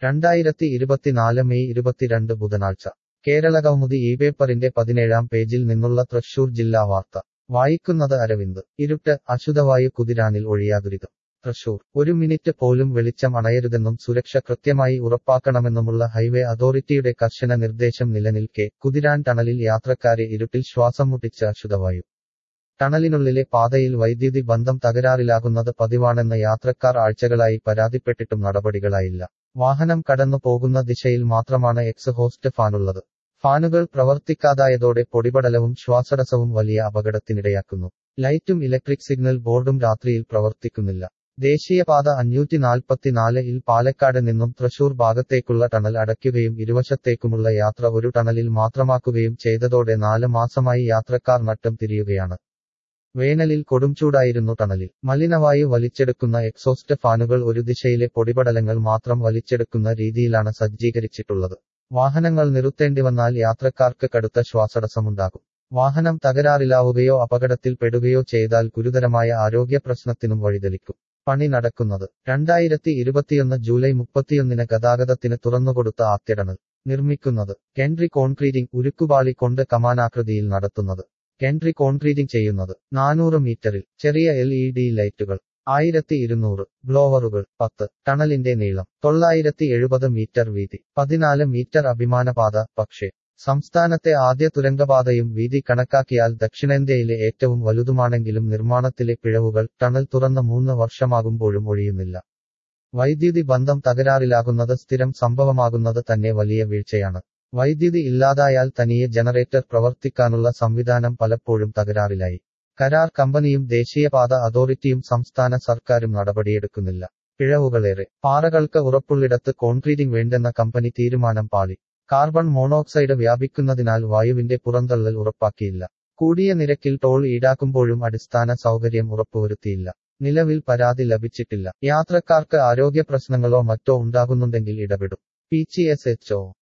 രണ്ടായിരത്തി ഇരുപത്തിനാല് മെയ് ഇരുപത്തിരണ്ട് ബുധനാഴ്ച കേരള കൗമുദി ഈ പേപ്പറിന്റെ പതിനേഴാം പേജിൽ നിന്നുള്ള തൃശൂർ ജില്ലാ വാർത്ത വായിക്കുന്നത് അരവിന്ദ് ഇരുട്ട് അശുദ്ധവായു കുതിരാനിൽ ഒഴിയാതുരിതം തൃശൂർ ഒരു മിനിറ്റ് പോലും വെളിച്ചം അണയരുതെന്നും സുരക്ഷ കൃത്യമായി ഉറപ്പാക്കണമെന്നുമുള്ള ഹൈവേ അതോറിറ്റിയുടെ കർശന നിർദ്ദേശം നിലനിൽക്കെ കുതിരാൻ ടണലിൽ യാത്രക്കാരെ ഇരുട്ടിൽ ശ്വാസം മുട്ടിച്ച് അശുദ്ധവായു ടണലിനുള്ളിലെ പാതയിൽ വൈദ്യുതി ബന്ധം തകരാറിലാകുന്നത് പതിവാണെന്ന് യാത്രക്കാർ ആഴ്ചകളായി പരാതിപ്പെട്ടിട്ടും നടപടികളായില്ല വാഹനം കടന്നു പോകുന്ന ദിശയിൽ മാത്രമാണ് എക്സ് ഹോസ്റ്റ് ഫാനുള്ളത് ഫാനുകൾ പ്രവർത്തിക്കാതായതോടെ പൊടിപടലവും ശ്വാസടസവും വലിയ അപകടത്തിനിടയാക്കുന്നു ലൈറ്റും ഇലക്ട്രിക് സിഗ്നൽ ബോർഡും രാത്രിയിൽ പ്രവർത്തിക്കുന്നില്ല ദേശീയപാത അഞ്ഞൂറ്റി നാൽപ്പത്തിനാലിൽ പാലക്കാട് നിന്നും തൃശൂർ ഭാഗത്തേക്കുള്ള ടണൽ അടയ്ക്കുകയും ഇരുവശത്തേക്കുമുള്ള യാത്ര ഒരു ടണലിൽ മാത്രമാക്കുകയും ചെയ്തതോടെ നാല് മാസമായി യാത്രക്കാർ നട്ടം തിരിയുകയാണ് വേനലിൽ കൊടുംചൂടായിരുന്നു ടണലിൽ മലിനവായു വലിച്ചെടുക്കുന്ന എക്സോസ്റ്റ് ഫാനുകൾ ഒരു ദിശയിലെ പൊടിപടലങ്ങൾ മാത്രം വലിച്ചെടുക്കുന്ന രീതിയിലാണ് സജ്ജീകരിച്ചിട്ടുള്ളത് വാഹനങ്ങൾ നിർത്തേണ്ടി വന്നാൽ യാത്രക്കാർക്ക് കടുത്ത ശ്വാസടസമുണ്ടാകും വാഹനം തകരാറിലാവുകയോ അപകടത്തിൽ പെടുകയോ ചെയ്താൽ ഗുരുതരമായ ആരോഗ്യ പ്രശ്നത്തിനും വഴിതെളിക്കും പണി നടക്കുന്നത് രണ്ടായിരത്തി ഇരുപത്തിയൊന്ന് ജൂലൈ മുപ്പത്തിയൊന്നിന് ഗതാഗതത്തിന് തുറന്നുകൊടുത്ത ആദ്യടണൽ നിർമ്മിക്കുന്നത് കെൻട്രി കോൺക്രീറ്റിംഗ് ഉരുക്കുപാളി കൊണ്ട് കമാനാകൃതിയിൽ നടത്തുന്നത് കെൻട്രി കോൺക്രീറ്റിംഗ് ചെയ്യുന്നത് നാനൂറ് മീറ്ററിൽ ചെറിയ എൽ ഇ ഡി ലൈറ്റുകൾ ആയിരത്തി ഇരുന്നൂറ് ബ്ലോവറുകൾ പത്ത് ടണലിന്റെ നീളം തൊള്ളായിരത്തി എഴുപത് മീറ്റർ വീതി പതിനാല് മീറ്റർ അഭിമാനപാത പക്ഷേ സംസ്ഥാനത്തെ ആദ്യ തുരങ്കപാതയും വീതി കണക്കാക്കിയാൽ ദക്ഷിണേന്ത്യയിലെ ഏറ്റവും വലുതുമാണെങ്കിലും നിർമ്മാണത്തിലെ പിഴവുകൾ ടണൽ തുറന്ന മൂന്ന് വർഷമാകുമ്പോഴും ഒഴിയുന്നില്ല വൈദ്യുതി ബന്ധം തകരാറിലാകുന്നത് സ്ഥിരം സംഭവമാകുന്നത് തന്നെ വലിയ വീഴ്ചയാണ് വൈദ്യുതി ഇല്ലാതായാൽ തനിയെ ജനറേറ്റർ പ്രവർത്തിക്കാനുള്ള സംവിധാനം പലപ്പോഴും തകരാറിലായി കരാർ കമ്പനിയും ദേശീയപാത അതോറിറ്റിയും സംസ്ഥാന സർക്കാരും നടപടിയെടുക്കുന്നില്ല പിഴവുകളേറെ പാറകൾക്ക് ഉറപ്പുള്ളിടത്ത് കോൺക്രീറ്റിംഗ് വേണ്ടെന്ന കമ്പനി തീരുമാനം പാളി കാർബൺ മോണോക്സൈഡ് വ്യാപിക്കുന്നതിനാൽ വായുവിന്റെ പുറന്തള്ളൽ ഉറപ്പാക്കിയില്ല കൂടിയ നിരക്കിൽ ടോൾ ഈടാക്കുമ്പോഴും അടിസ്ഥാന സൗകര്യം ഉറപ്പുവരുത്തിയില്ല നിലവിൽ പരാതി ലഭിച്ചിട്ടില്ല യാത്രക്കാർക്ക് ആരോഗ്യ പ്രശ്നങ്ങളോ മറ്റോ ഉണ്ടാകുന്നുണ്ടെങ്കിൽ ഇടപെടും P G S H O